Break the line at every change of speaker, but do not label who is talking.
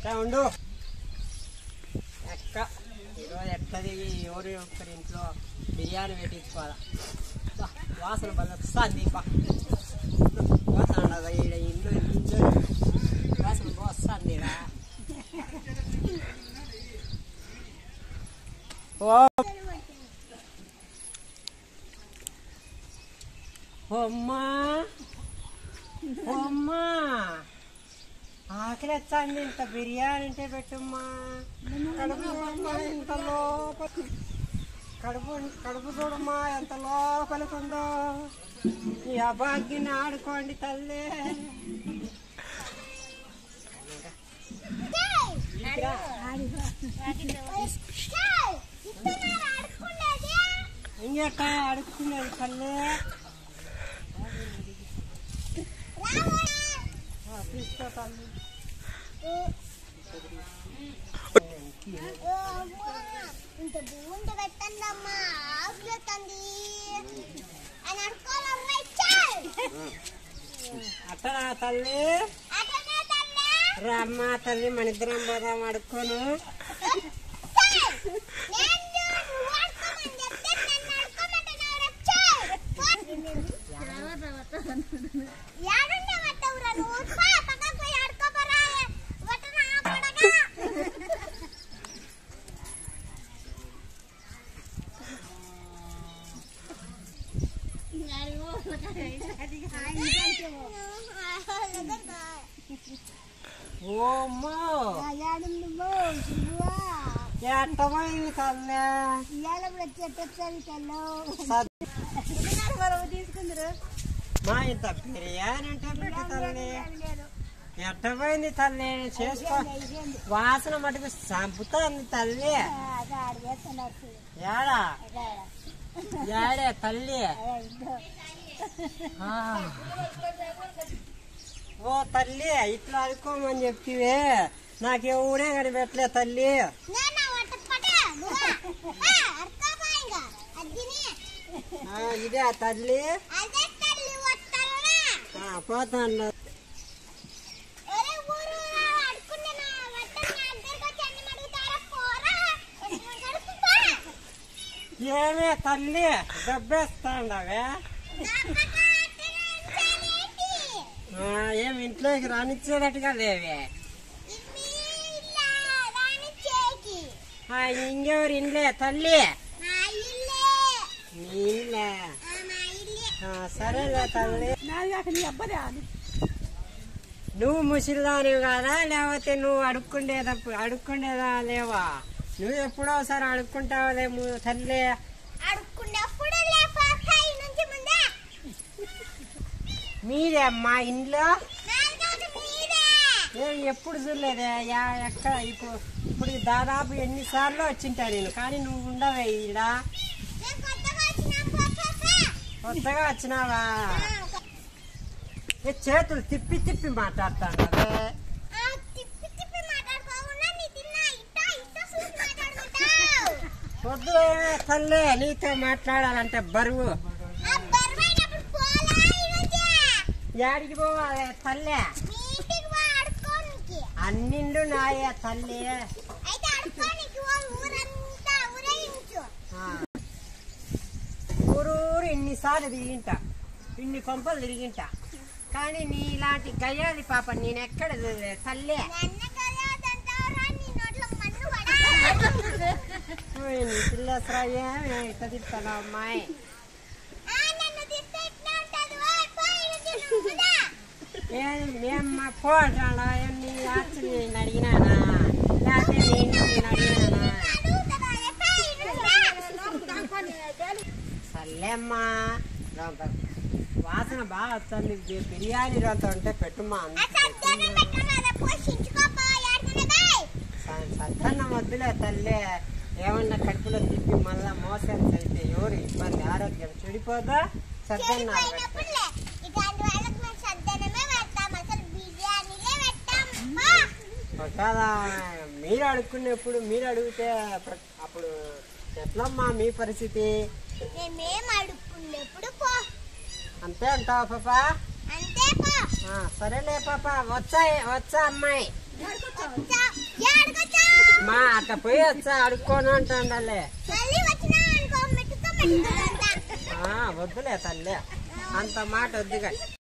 అట్లా ఉండు ఎక్క ఈరోజు ఎట్లది ఎవరి ఒక్కరి ఇంట్లో బిర్యానీ పెట్టించుకోవాలా బా, వాసన బాగా వస్తుంది బా వాసన ఉండదు ఈడ ఇల్లు ఇల్లు వాసన బాగా వస్తుంది ఈడ. ఓ అమ్మా అమ్మా ఆకలి వచ్చండి ఇంత బిర్యానీ అంటే పెట్టుమ్మా కడుపు చూడమ్మా ఇంత లోపల కడుపు కడుపు చూడమ్మా ఎంత లోపలికి ఉందో ఈ అభాగ్యని ఆడుకోండి తల్లి ఇక్కడా? ఇంకెట్ట అడుక్కునేది తల్లి ఆ, తీసుకో తల్లి
ఇంత భూమి పెట్టండమ్మా ఆకులెత్తండి అని అనుకోవాలమ్మా ఇచ్చారు
అట్టనా తల్లి
అటనే తల్లి
రమ్మ తల్లి మన ఇద్దరం పోదాం అడుక్కోను
నేను నువ్వు ఆడుకోమని చెప్తే నన్ను ఆడుకోమంటున్నావు వచ్చారు యాడుండే వట్టవురా నువ్వు పా, పక్కకు పోయి ఆడుకోపోరా వట్టన ఆపడగా
ఓమ్మో ఎట్టమైంది తల్లి సద్-
తీసుకుందరు
మా ఇంత బిర్యానీ అంటే పెట్టు తల్లి ఎట్టమైంది తల్లి చేసుకో వాసన మటుకు చంపుతుంది తల్లి ఏడా ఏడే తల్లి ఆ. ఓ తల్లి ఇట్లా అడుక్కోమని చెప్తివే నాకెవడే కనిపెట్టలే తల్లి
నేను వట్టపట నువ్వు అర్థమైందా అదిని
ఆ, ఇదే ఆ తల్లి
అదే తల్లి వట్టలనా
ఆ, పోతాను
ఒరే ఊరు అడుకున్నా వట్టన నా దగ్గరకు వచ్చి అన్నం అడుగుతారా పోరా ఎన్ని గడుపుతా
ఏమే తల్లి దెబ్బేస్తాండవే ఆ, ఏం ఇంట్లోకి రానిచ్చేటట్టుగా లేవే ఆ, ఇంకెవరు ఇండ్లే తల్లి నీ ఇల్లే ఆ, సరేలే తల్లి నువ్వు ముసిలిదానివి కాదా లేకపోతే నువ్వు అడుక్కుండేటప్పుడు అడుక్కుండేదా లేవా నువ్వు ఎప్పుడో ఒకసారి అడుక్కుంటావులే ము- తల్లి
అడుక్కున్నప్పుడు లేపాక నుంచి ముందే
మీరే మా ఇంట్లో
నాలుగవది మీదే
నేను ఎప్పుడు చూడలేదే యా ఎక్కడ ఇప్పుడు ఇప్పుడు దాదాపు ఎన్నిసార్లు వచ్చింటా నేను కానీ నువ్వు ఉండవే ఈడ
నేను కొత్తగా వచ్చిన పోతాసా
కొత్తగా వచ్చినావా ఏ చేతులు తిప్పి తిప్పి మాట్లాడతాను అదే
ఆ తిప్పి తిప్పి మాట్లాడుకోకుండా నీ తిన్నా ఇట్ట ఇట్ట చూసి మాట్లాడుకుంటావు
పొద్దు తల్లి నీతో మాట్లాడాలంటే బరువు
ఆ బరువైనప్పుడు పోలా ఈరోజు
యాడికి పోవాలి తల్లి
మీ ఇంటికి పో ఆడుకోనికి
అన్నిండు నాయే తల్లి
అయితే ఆడుకోనికి ఓ ఊరంతా ఊరేగించు
ఆ. ఊరూరు ఇన్నిసార్లు తిరిగింట ఇన్ని కొంపలు తిరిగింట కానీ నీ ఇలాంటి గయ్యాలి పాప నేను ఎక్కడ చూడలేదు తల్లి
నన్న కలదంటారా నీ నోట్లో మన్ను పడా
ఓయ్, నీ పిల్లసరా ఏమి ఇట్ట తిప్పుతాను అమ్మాయి
ఆ నన్ను తిస్తే ఇట్లా ఉంటది ఓ పోయి నుంచి నువ్వు పదా.
ఏం మేమ్మ పోటాడా నీ ఆచి నేను అడిగినానా లేకపోతే నేను నేను అడిగినానా
అడుగుతుందా ఎప్పా
సర్లేమ్మా రొంత వాసన బాగా వస్తుంది బి- బిర్యానీ రొంత ఉంటే పెట్టుమా
ఆ సద్దానం పెట్టాను అదే పోషించుకోపో ఏడుకునేదాయ్
స- సద్దన్నం వద్దులే తల్లి ఏమన్నా కడుపులో తిప్పి మళ్ళా మోసాన్స్ అయితే ఎవరు ఇబ్బంది ఆరోగ్యం చెడిపోదా సద్దన్నం
చెడిపోయినప్పుడులే ఇట్లాంటి వాళ్ళకి మేము సద్దానమే పెడతాం అసలు బిర్యానీలే పెట్టాం పో.
ఒకవేళ మీరు అడుక్కునేప్పుడు మీరు అడిగితే ప్ర- అప్పుడు ఎట్లమ్మా మీ పరిస్థితి
మేమేం అడుక్కునేప్పుడు పో
అంతే అంటావా పాపా
అంతే పో
ఆ, సరేలే పాప వచ్చా వచ్చా అమ్మాయి
వచ్చా
అమ్మా అట్ట పోయి వచ్చా అడుక్కోను అంటాండలే
మళ్ళీ వచ్చినా అనుకో మెట్టుతో మెట్టుతో
ఆ, వద్దులే తల్లి అంత మాట వద్దుగా